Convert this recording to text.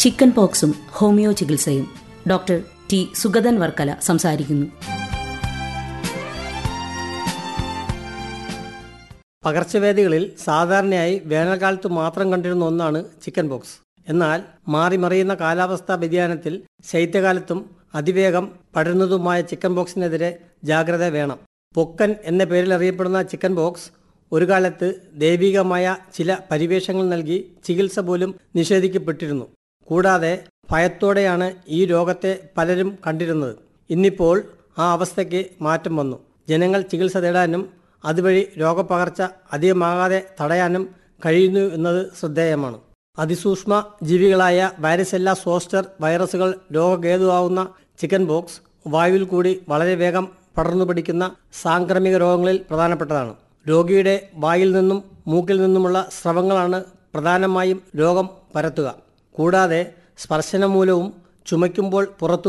chicken പോക്സും homeo ചികിത്സയും doctor T Sugathan Varkala സംസാരിക്കുന്നു പകർച്ചവ്യാധികളിൽ സാധാരണയായി വേനൽക്കാലത്ത് മാത്രം കണ്ടിരുന്ന ഒന്നാണ് ചിക്കൻ പോക്സ് എന്നാൽ മാറിമറിയുന്ന കാലാവസ്ഥാ വ്യതിയാനത്തിൽ ശൈത്യകാലത്തും അതിവേഗം പടരുന്നതുമായ ചിക്കൻ പോക്സിനെതിരെ ജാഗ്രത വേണം പൊക്കൻ എന്ന പേരിൽ അറിയപ്പെടുന്ന ചിക്കൻ പോക്സ് ഒരു കാലത്ത് ദൈവികമായ ചില പരിവേഷങ്ങൾ നൽകി ചികിത്സ പോലും നിഷേധിക്കപ്പെട്ടിരുന്നു കൂടാതെ ഭയത്തോടെയാണ് ഈ രോഗത്തെ പലരും കണ്ടിരുന്നത് ഇന്നിപ്പോൾ ആ അവസ്ഥയ്ക്ക് മാറ്റം വന്നു ജനങ്ങൾ ചികിത്സ തേടാനും അതുവഴി രോഗപകർച്ച അധികമാകാതെ തടയാനും കഴിയുന്നു എന്നത് ശ്രദ്ധേയമാണ് അതിസൂക്ഷ്മ ജീവികളായ വാരിസെല്ല സോസ്റ്റർ വൈറസുകൾ രോഗഹേതുവാകുന്ന ചിക്കൻ ബോക്സ് വായുവിൽ കൂടി വളരെ വേഗം പടർന്നു പിടിക്കുന്ന സാംക്രമിക രോഗങ്ങളിൽ പ്രധാനപ്പെട്ടതാണ് രോഗിയുടെ വായിൽ നിന്നും മൂക്കിൽ നിന്നുമുള്ള സ്രവങ്ങളാണ് പ്രധാനമായും രോഗം പരത്തുക കൂടാതെ സ്പർശനം മൂലവും ചുമയ്ക്കുമ്പോൾ പുറത്തു